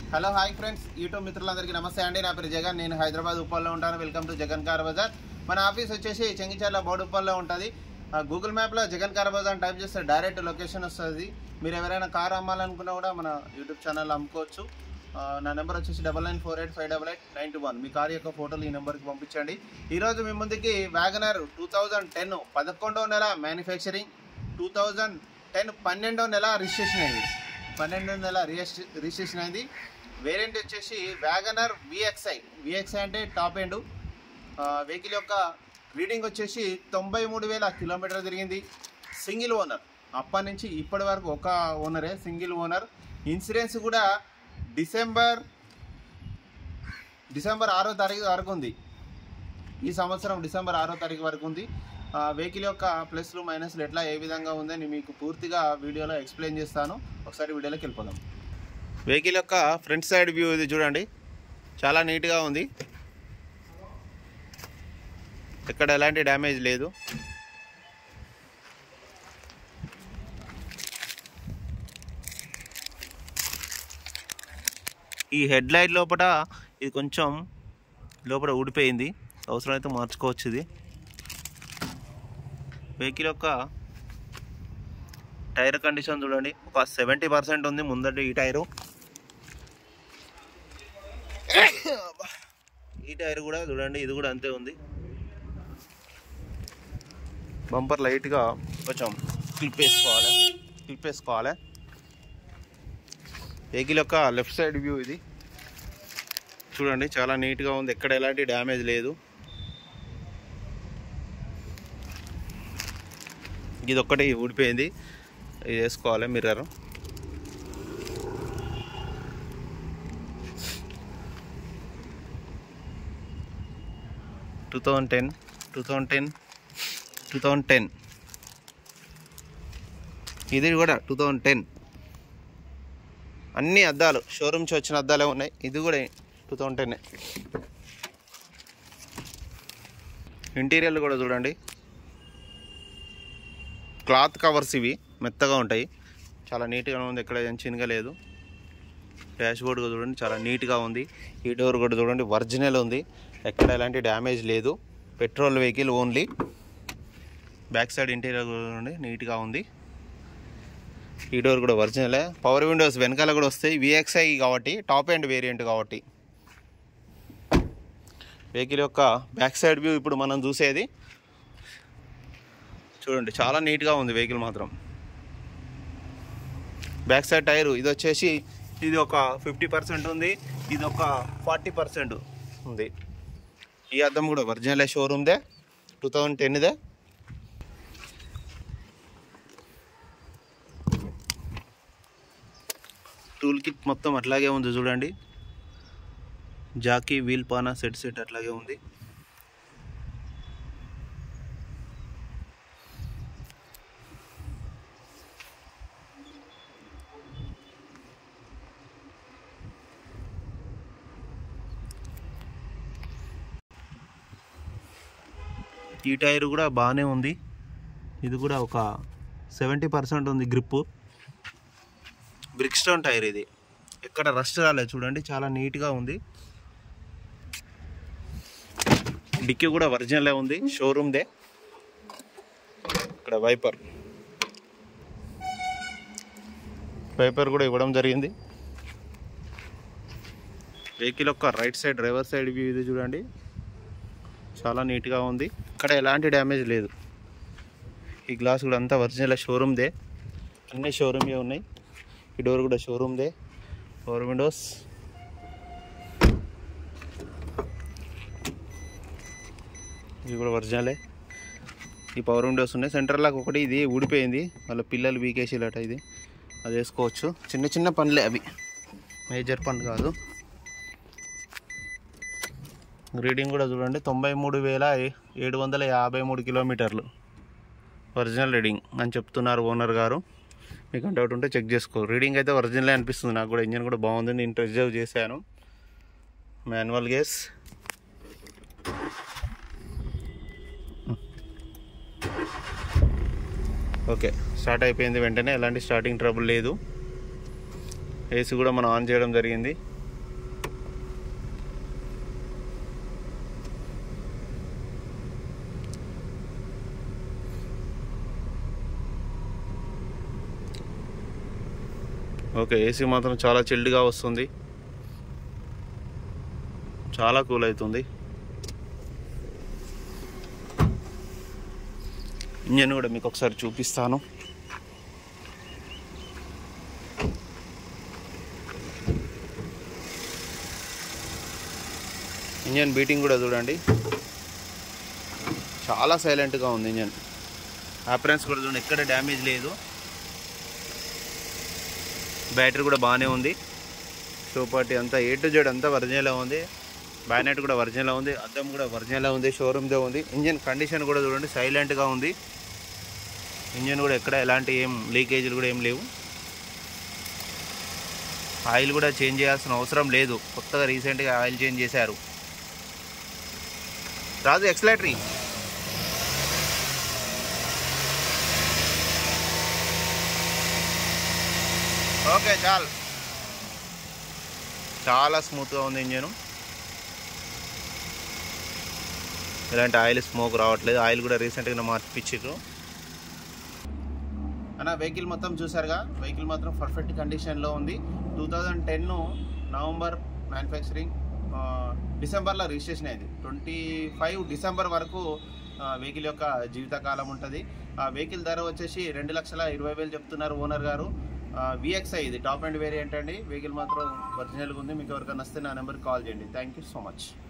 hello hi friends YouTube మిత్రులందరికీ నమస్తే అండి నా పేరు జగన్ నేను హైదరాబాద్ ఉప్పల్లో ఉంటాను welcome to Jagan car bazaar మన ఆఫీస్ వచ్చేసి చెంగిచర్ల బోర్డు ఉప్పల్లో ఉంటుంది గూగుల్ మ్యాప్లో జగన్ కార్ బజార్ అని టైప్ చేస్తే డైరెక్ట్ లొకేషన్ వస్తుంది మీరు ఎవరైనా కార్ అమ్మాలనుకున్నా కూడా మన యూట్యూబ్ ఛానల్ అమ్ముకోవచ్చు ఆ, నా నెంబర్ వచ్చేసి double nine four eight five double eight nine two one మీ కార్ యొక్క ఫోటోలు ఈ నెంబర్కి పంపించండి ఈరోజు మీ ముందుకి వ్యాగనర్ టూ థౌజండ్ టెన్ పదకొండవ నెల మ్యానుఫ్యాక్చరింగ్ టూ థౌజండ్ టెన్ పన్నెండవ నెల రిజిస్ట్రేషన్ అయింది పన్నెండవ నెల రిజిస్ట్రే రిజిస్ట్రేషన్ అయింది వేరియంట్ వచ్చేసి వ్యాగనర్ విఎక్స్ఐ విఎక్స్ఐ అంటే టాప్ ఎండ్ వెహికల్ యొక్క రీడింగ్ వచ్చేసి తొంభై మూడు వేల కిలోమీటర్ తిరిగింది సింగిల్ ఓనర్ అప్పటి నుంచి ఇప్పటి వరకు ఒక ఓనరే సింగిల్ ఓనర్ ఇన్సూరెన్స్ కూడా డిసెంబర్ డిసెంబర్ ఆరో తారీఖు వరకు ఉంది ఈ సంవత్సరం డిసెంబర్ ఆరో తారీఖు వరకు ఉంది ఆ, వెహికల్ యొక్క ప్లస్లు మైనస్లు ఎట్లా ఏ విధంగా ఉందని మీకు పూర్తిగా వీడియోలో ఎక్స్ప్లెయిన్ చేస్తాను ఒకసారి వీడియోలోకి వెళ్ళిపోదాం వెహికల్ యొక్క ఫ్రంట్ సైడ్ వ్యూ ఇది చూడండి చాలా నీట్గా ఉంది ఎక్కడ ఎలాంటి డ్యామేజ్ లేదు ఈ హెడ్ లైట్ లోపల ఇది కొంచెం లోపల ఊడిపోయింది అవసరమైతే మార్చుకోవచ్చు ఇది వెహికల్ యొక్క టైర్ కండిషన్ చూడండి ఒక సెవెంటీ పర్సెంట్ ఉంది ముందటి ఈ టైరు ఈ టైర్ కూడా చూడండి ఇది కూడా అంతే ఉంది బంపర్ లైట్గా కొంచెం క్లిప్ వేసుకోవాలి క్లిప్ వేసుకోవాలి వెహికల్ యొక్క లెఫ్ట్ సైడ్ వ్యూ ఇది చూడండి చాలా నీట్గా ఉంది ఎక్కడ ఎలాంటి డ్యామేజ్ లేదు ఇది ఒక్కటి ఊడిపోయింది ఇది వేసుకోవాలి mirror two thousand ten two thousand ten two thousand ten ఇది కూడా టూ థౌజండ్ టెన్ అన్ని అద్దాలు షోరూమ్ నుంచి వచ్చిన అద్దాలే ఉన్నాయి ఇది కూడా టూ థౌజండ్ టెన్ ఇంటీరియర్లు కూడా చూడండి క్లాత్ కవర్స్ ఇవి మెత్తగా ఉంటాయి చాలా నీట్గా ఉంది ఎక్కడ ఏం చిన్నగా లేదు డాష్ బోర్డ్ కూడా చూడండి చాలా నీట్గా ఉంది ఈ డోర్ కూడా చూడండి ఒరిజినల్ ఉంది ఎక్కడ ఎలాంటి డ్యామేజ్ లేదు petrol vehicle only back side interior కూడా చూడండి నీట్గా ఉంది ఈ డోర్ కూడా ఒరిజినలే పవర్ విండోస్ వెనకాల కూడా వస్తాయి విఎక్స్ఐ కాబట్టి టాప్ ఎండ్ వేరియంట్ కాబట్టి వెహికల్ యొక్క బ్యాక్ సైడ్ వ్యూ ఇప్పుడు మనం చూసేది చూడండి చాలా నీట్గా ఉంది వెహికల్ మాత్రం బ్యాక్ సైడ్ టైరు ఇది వచ్చేసి ఇది ఒక ఫిఫ్టీ పర్సెంట్ ఉంది ఇది ఒక ఫార్టీ పర్సెంట్ ఉంది ఈ అద్దం కూడా ఒరిజినల్ షోరూమ్దే టూ థౌజండ్ టెన్దే టూల్ కిట్ మొత్తం అట్లాగే ఉంది చూడండి జాకీ వీల్ పానా సెట్ సెట్ అట్లాగే ఉంది ఈ టైర్ కూడా బాగానే ఉంది ఇది కూడా ఒక సెవెంటీ పర్సెంట్ ఉంది గ్రిప్పు బ్రిక్ స్టోన్ టైర్ ఇది ఎక్కడ రస్ట్ రాలేదు చూడండి చాలా నీట్గా ఉంది డిక్కీ కూడా ఒరిజినలే ఉంది షోరూమ్దే ఇక్కడ వైపర్ వైపర్ కూడా ఇవ్వడం జరిగింది వెహికల్ యొక్క right side driver side view ఇది చూడండి చాలా నీట్గా ఉంది ఇక్కడ ఎలాంటి డ్యామేజ్ లేదు ఈ గ్లాస్ కూడా అంతా ఒరిజినల్ షోరూమ్దే అన్ని షోరూమే ఉన్నాయి ఈ డోర్ కూడా షోరూమ్దే పవర్ విండోస్ ఇది కూడా ఒరిజినలే ఈ పవర్ విండోస్ ఉన్నాయి సెంటర్ లాక్ ఒకటి ఇది ఊడిపోయింది వాళ్ళ పిల్లలు వీకేసిలట ఇది అది వేసుకోవచ్చు చిన్న చిన్న పనులే అవి మేజర్ పని కాదు రీడింగ్ కూడా చూడండి తొంభై మూడు వేల ఏడు వందల యాభై మూడు కిలోమీటర్లు ఒరిజినల్ రీడింగ్ అని చెప్తున్నారు ఓనర్ గారు మీకు డౌట్ ఉంటే చెక్ చేసుకో రీడింగ్ అయితే ఒరిజినలే అనిపిస్తుంది నాకు కూడా ఇంజన్ కూడా బాగుంది నేను రిజర్వ్ చేశాను మాన్యువల్ గేస్ ఓకే స్టార్ట్ అయిపోయింది వెంటనే ఎలాంటి స్టార్టింగ్ ట్రబుల్ లేదు ఏసీ కూడా మనం ఆన్ చేయడం జరిగింది ఓకే ఏసీ మాత్రం చాలా చిల్డ్గా వస్తుంది చాలా కూల్ అవుతుంది ఇంజన్ కూడా మీకు ఒకసారి చూపిస్తాను ఇంజన్ బీటింగ్ కూడా చూడండి చాలా సైలెంట్గా ఉంది ఇంజన్ అప్రెన్స్ కూడా చూడండి ఎక్కడ డ్యామేజ్ లేదు బ్యాటరీ కూడా బాగానే ఉంది షో పార్టీ అంతా ఏ టు జెడ్ అంతా ఒరిజినల్ ఉంది బ్యానెట్ కూడా ఒరిజినల్ ఉంది అద్దం కూడా ఒరిజినల్ ఉంది షోరూమ్దే ఉంది ఇంజన్ కండిషన్ కూడా చూడండి సైలెంట్గా ఉంది ఇంజన్ కూడా ఎక్కడ ఎలాంటి ఏం లీకేజీలు కూడా ఏం లేవు ఆయిల్ కూడా చేంజ్ చేయాల్సిన అవసరం లేదు కొత్తగా రీసెంట్గా ఆయిల్ చేంజ్ చేశారు రాజు ఎక్స్లేటరీ ఓకే చాలు చాలా స్మూత్గా ఉంది ఇంజను ఇలాంటి ఆయిల్ స్మోక్ రావట్లేదు ఆయిల్ కూడా రీసెంట్గా మార్చిపించారు అన్న వెహికల్ మొత్తం చూసారుగా వెహికల్ మాత్రం పర్ఫెక్ట్ కండిషన్లో ఉంది two thousand ten November manufacturing డిసెంబర్లో రిజిస్ట్రేషన్ అయింది ట్వంటీ ఫైవ్ డిసెంబర్ వరకు వెహికల్ యొక్క జీవితకాలం ఉంటుంది ఆ వెహికల్ ధర వచ్చేసి రెండు లక్షల ఇరవై వేలు చెప్తున్నారు ఓనర్ గారు విఎక్స్ఐ ఇది టాప్ అండ్ వేరియంట్ అండి వెహికల్ మాత్రం ఒరిజినల్గా ఉంది మీకు ఎవరికైనా వస్తే నా నెంబర్కి కాల్ చేయండి థ్యాంక్ యూ సో మచ్